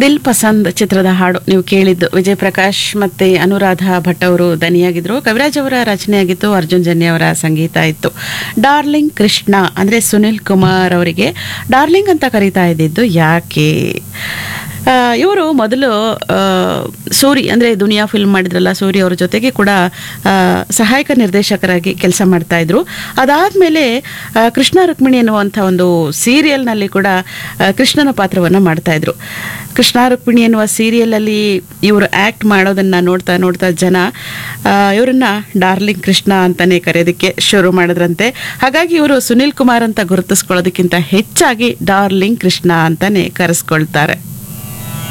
ದಿಲ್ ಪಸಂದ್ ಚಿತ್ರದ ಹಾಡು ನೀವು ಕೇಳಿದ್ದು ವಿಜಯ್ ಪ್ರಕಾಶ್ ಮತ್ತೆ ಅನುರಾಧ ಭಟ್ ಅವರು ದನಿಯಾಗಿದ್ರು ಕವಿರಾಜ್ ಅವರ ರಚನೆಯಾಗಿತ್ತು ಅರ್ಜುನ್ ಜನ್ಯ ಅವರ ಸಂಗೀತ ಇತ್ತು ಡಾರ್ಲಿಂಗ್ ಕೃಷ್ಣ ಅಂದ್ರೆ ಸುನಿಲ್ ಕುಮಾರ್ ಅವರಿಗೆ ಡಾರ್ಲಿಂಗ್ ಅಂತ ಕರೀತಾ ಇದ್ದಿದ್ದು ಯಾಕೆ ಇವರು ಮೊದಲು ಆ, ಸೂರಿ ಅಂದರೆ ದುನಿಯಾ ಫಿಲ್ಮ್ ಮಾಡಿದ್ರಲ್ಲ ಸೂರಿ ಅವ್ರ ಜೊತೆಗೆ ಕೂಡ ಆ, ಸಹಾಯಕ ನಿರ್ದೇಶಕರಾಗಿ ಕೆಲಸ ಮಾಡ್ತಾ ಇದ್ರು ಅದಾದಮೇಲೆ ಕೃಷ್ಣ ರುಕ್ಮಿಣಿ ಎನ್ನುವಂಥ ಒಂದು ಸೀರಿಯಲ್ನಲ್ಲಿ ಕೂಡ ಆ, ಕೃಷ್ಣನ ಪಾತ್ರವನ್ನು ಮಾಡ್ತಾ ಇದ್ರು ಕೃಷ್ಣ ರುಕ್ಮಿಣಿ ಎನ್ನುವ ಸೀರಿಯಲಲ್ಲಿ ಇವರು ಆ್ಯಕ್ಟ್ ಮಾಡೋದನ್ನು ನೋಡ್ತಾ ನೋಡ್ತಾ ಜನ ಆ, ಇವರನ್ನ ಡಾರ್ಲಿಂಗ್ ಕೃಷ್ಣ ಅಂತಾನೆ ಕರೆಯೋದಕ್ಕೆ ಶುರು ಮಾಡಿದ್ರಂತೆ ಹಾಗಾಗಿ ಇವರು ಸುನಿಲ್ ಕುಮಾರ್ ಅಂತ ಗುರುತಿಸ್ಕೊಳ್ಳೋದಕ್ಕಿಂತ ಹೆಚ್ಚಾಗಿ ಡಾರ್ಲಿಂಗ್ ಕೃಷ್ಣ ಅಂತಾನೆ ಕರೆಸ್ಕೊಳ್ತಾರೆ